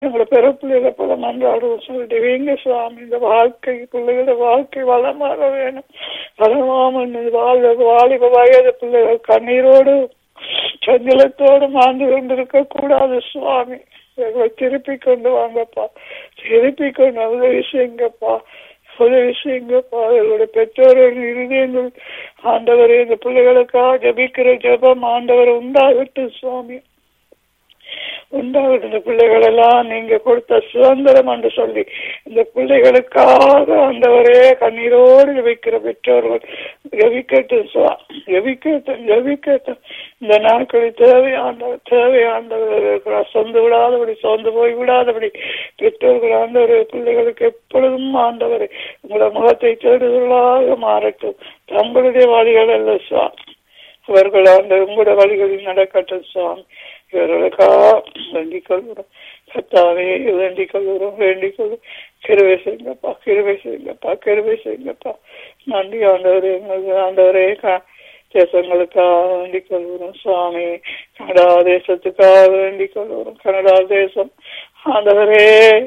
எங்களை பிறப்பிள்ளைகளை போல மன்றாடுவோம் சொல்லிட்டு வீங்க சுவாமி இந்த வாழ்க்கை பிள்ளைகளோட வாழ்க்கை வளமாக வேணும் வளமாமல் வாழ் வாலிப வயது பிள்ளைகள் கண்ணீரோடு சஞ்சலத்தோடு மாண்டு கொண்டிருக்க கூடாது சுவாமி எங்களை திருப்பி கொண்டு வாங்கப்பா திருப்பி கொண்டு உதவி செய்யுங்கப்பா உதவி செய்யுங்கப்பா எங்களுடைய பெற்றோர்கள் இருதயங்கள் ஆண்டவரே இந்த பிள்ளைகளுக்காக ஜபிக்கிற ஜபம் ஆண்டவர் உண்டாகட்டும் சுவாமி உண்டாகட்டும் இந்த பிள்ளைகள் எல்லாம் நீங்க கொடுத்த சுதந்திரம் என்று சொல்லி இந்த பிள்ளைகளுக்காக ஆண்டவரே கண்ணீரோடு ஜபிக்கிற பெற்றோர்கள் ஜபிக்கட்டும் சுவா ஜபிக்கட்டும் ஜபிக்கட்டும் இந்த நாட்களில் தேவையாண்டவர் தேவையாண்டவர் சொந்து விடாதபடி சொந்து போய் விடாதபடி பெற்றோர்கள் ஆண்டவர் பிள்ளைகளுக்கு எப்பொழுதும் ஆண்டவர் உங்களோட முகத்தை தேடுதலாக மாறட்டும் தங்களுடைய வழிகள் அல்ல சுவா அவர்கள் அந்த உங்களோட வழிகளில் நடக்கட்டும் சுவாமி இவர்களுக்காக வேண்டிக் கொள்கிறோம் கத்தாவே வேண்டிக் கொள்கிறோம் வேண்டிக் கொள்கிறோம் கிருவை செய்யுங்கப்பா கிருவை செய்யுங்கப்பா கிருவை செய்யுங்கப்பா நன்றி ஆண்டவரே எங்களுக்கு ஆண்டவரே தேசங்களுக்காக வேண்டிக் கொள்கிறோம் சுவாமி கனடா தேசத்துக்காக வேண்டிக் கொள்கிறோம் கனடா தேசம் ஆண்டவரே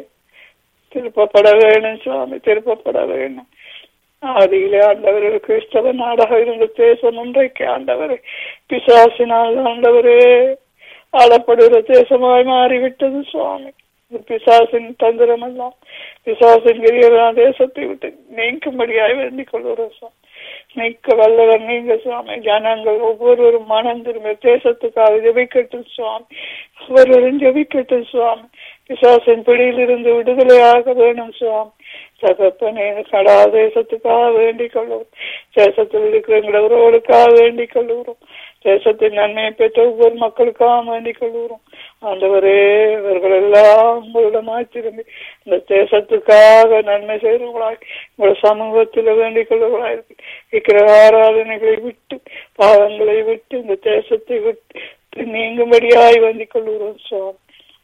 திருப்பப்பட வேணும் சுவாமி திருப்பப்பட வேணும் ஆதியிலே ஆண்டவரே கிறிஸ்தவ நாடாக இருந்த தேசம் இன்றைக்கு ஆண்டவரே பிசாசினால் ஆண்டவரே ஆளப்படுகிற தேசமாய் மாறிவிட்டது சுவாமி பிசாசின் தந்திரம் எல்லாம் பிசாசின் கிரியெல்லாம் தேசத்தை விட்டு நீக்கும்படியாய் வேண்டிக் கொள்கிறோம் சுவாமி நீக்க வல்லவர் நீங்க சுவாமி ஜனங்கள் ஒவ்வொருவரும் மனம் திரும்ப தேசத்துக்காக ஜபிக்கட்டும் சுவாமி ஒவ்வொருவரும் ஜபிக்கட்டும் சுவாமி பிசாசின் பிடியிலிருந்து விடுதலையாக வேணும் சுவாமி தகப்பனே கடா தேசத்துக்காக வேண்டிக் கொள்ளுவோம் தேசத்தில் இருக்கிற எங்களவர்களுக்காக வேண்டிக் கொள்ளுகிறோம் தேசத்தின் நன்மையை பெற்ற ஒவ்வொரு மக்களுக்காக வேண்டிக் கொள்கிறோம் ஆண்டவரே இவர்கள் எல்லாம் உங்களிடமாய் திரும்பி இந்த தேசத்துக்காக நன்மை செய்கிறவர்களாய் உங்கள் சமூகத்தில் வேண்டிக் கொள்வர்களாய் இருக்கிற ஆராதனைகளை விட்டு பாவங்களை விட்டு இந்த தேசத்தை விட்டு நீங்கும்படியாய் வேண்டிக் கொள்கிறோம் சுவாமி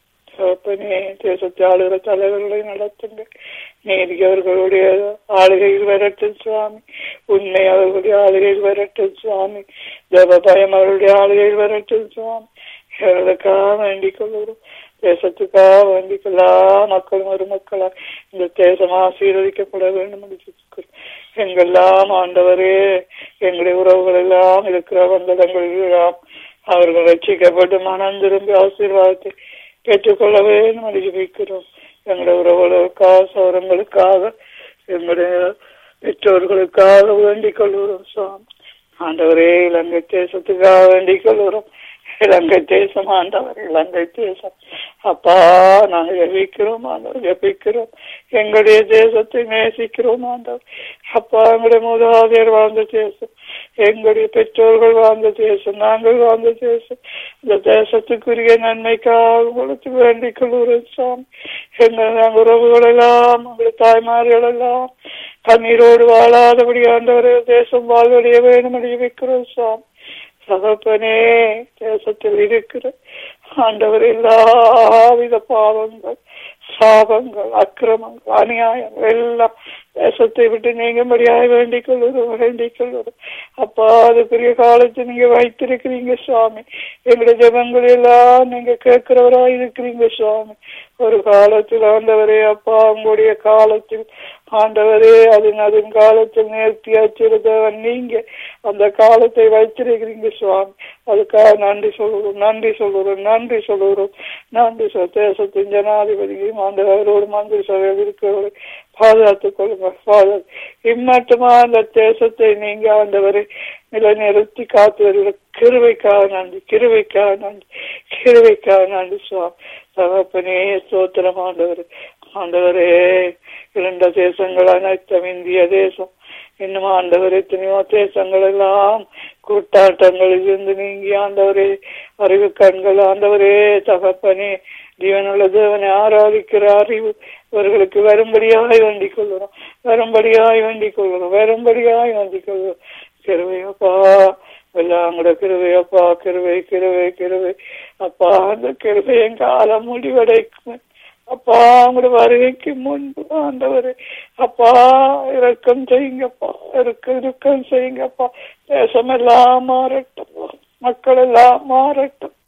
தகப்பனே தேசத்தை ஆளுகிற தலைவர்களை நடத்துங்க நீதி அவர்களுடைய ஆளுகையில் வரட்டும் சுவாமி உண்மை அவர்களுடைய ஆளுகையில் வரட்டும் சுவாமி ஜப பயம் அவர்களுடைய ஆளுகையில் வரட்டும் சுவாமி இவர்களுக்காக வேண்டிக் கொள்கிறோம் தேசத்துக்காக வேண்டிக் கொள்ளா மக்கள் மருமக்களா இந்த தேசம் ஆசீர்வதிக்கப்பட வேண்டும் என்று எங்கெல்லாம் ஆண்டவரே எங்களுடைய உறவுகள் எல்லாம் இருக்கிற வந்தடங்களில் எல்லாம் அவர்கள் ரட்சிக்கப்பட்டு மனம் திரும்பி ஆசீர்வாதத்தை பெற்றுக்கொள்ள வேண்டும் என்று ஜபிக்கிறோம் எங்களுடைய உறவுகளுக்காக சௌரங்களுக்காக எங்களுடைய பெற்றோர்களுக்காக வேண்டிக் கொள்கிறோம் சுவாமி ஆண்டவரே இலங்கை தேசத்துக்காக வேண்டிக் கொள்கிறோம் இலங்கை தேசம் ஆண்டவர் இலங்கை தேசம் அப்பா நாங்கள் ஜபிக்கிறோம் ஆண்டவர் ஜபிக்கிறோம் எங்களுடைய தேசத்தை நேசிக்கிறோம் ஆண்டவர் அப்பா எங்களுடைய மூதாதையர் வாழ்ந்த தேசம் எங்களுடைய பெற்றோர்கள் வாழ்ந்த தேசம் நாங்கள் வாழ்ந்த தேசம் இந்த தேசத்துக்குரிய நன்மைக்காக உங்களுக்கு வேண்டிக் கொள்கிறோம் சாமி எங்கள் நாங்கள் உறவுகள் எல்லாம் உங்களுடைய தாய்மார்கள் எல்லாம் கண்ணீரோடு வாழாதபடி ஆண்டவரே தேசம் வாழ்வடைய வேணும் வைக்கிறோம் சாமி சகப்பனே தேசத்தில் இருக்கிற ஆண்டவர் எல்லாவித பாவங்கள் சாபங்கள் அக்கிரமங்கள் அநியாயங்கள் எல்லாம் தேசத்தை விட்டு நீங்கும்படியாக வேண்டிக் கொள்வதும் வேண்டிக் கொள்வதும் அப்பா அதுக்குரிய காலத்தை நீங்க வைத்திருக்கிறீங்க சுவாமி எங்களுடைய ஜபங்கள் எல்லாம் நீங்க கேட்கிறவரா இருக்கிறீங்க சுவாமி ஒரு காலத்தில் ஆண்டவரே அப்பா உங்களுடைய காலத்தில் ஆண்டவரே அதன் அதன் காலத்தில் நேர்த்தியாச்சிருந்தவன் நீங்க அந்த காலத்தை வைத்திருக்கிறீங்க சுவாமி அதுக்காக நன்றி சொல்லுறோம் நன்றி சொல்லுறோம் நன்றி சொல்லுறோம் நன்றி சொல் தேசத்தின் ஜனாதிபதியும் ஆண்டவரோடு மந்திரி சபையில் இருக்கிறவரை பாதுகாத்துக் கொள்ளுங்க பாதுகாத்து இம்மட்டுமா அந்த தேசத்தை நீங்க ஆண்டவரை நிலைநிறுத்தி காத்து வருகிற கிருவைக்காக நன்றி கிருவைக்காக நன்றி கிருவைக்காக நன்றி சுவாமி தகப்பனே சோத்திரம் ஆண்டவர் ஆண்டவரே இரண்ட தேசங்கள் அனைத்தும் இந்திய தேசம் இன்னும் ஆண்டவர் எத்தனையோ தேசங்கள் எல்லாம் கூட்டாட்டங்களில் இருந்து நீங்கி ஆண்டவரே அறிவு கண்கள் ஆண்டவரே தகப்பனே ஜீவனுள்ள தேவனை ஆராதிக்கிற அறிவு இவர்களுக்கு வரும்படியாய் வேண்டிக் கொள்கிறோம் வரும்படியாய் வேண்டிக் கொள்கிறோம் வரும்படியாய் வேண்டிக் கொள்கிறோம் கிருவையப்பா எல்லாம் கூட கிருவையப்பா கிருவை கிருவை கிருவை அப்பா அந்த கிருவையின் காலம் முடிவடைக்கும் அப்பா உங்களோட வருகைக்கு முன்பு ஆண்டவரே அப்பா இறக்கம் செய்யுங்கப்பா இருக்க இறக்கம் செய்யுங்கப்பா தேசம் எல்லாம் மாறட்டும் மக்கள் எல்லாம் மாறட்டும்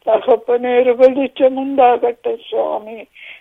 தகப்பனே ஒரு வெளிச்சம் உண்டாகட்டும் சுவாமி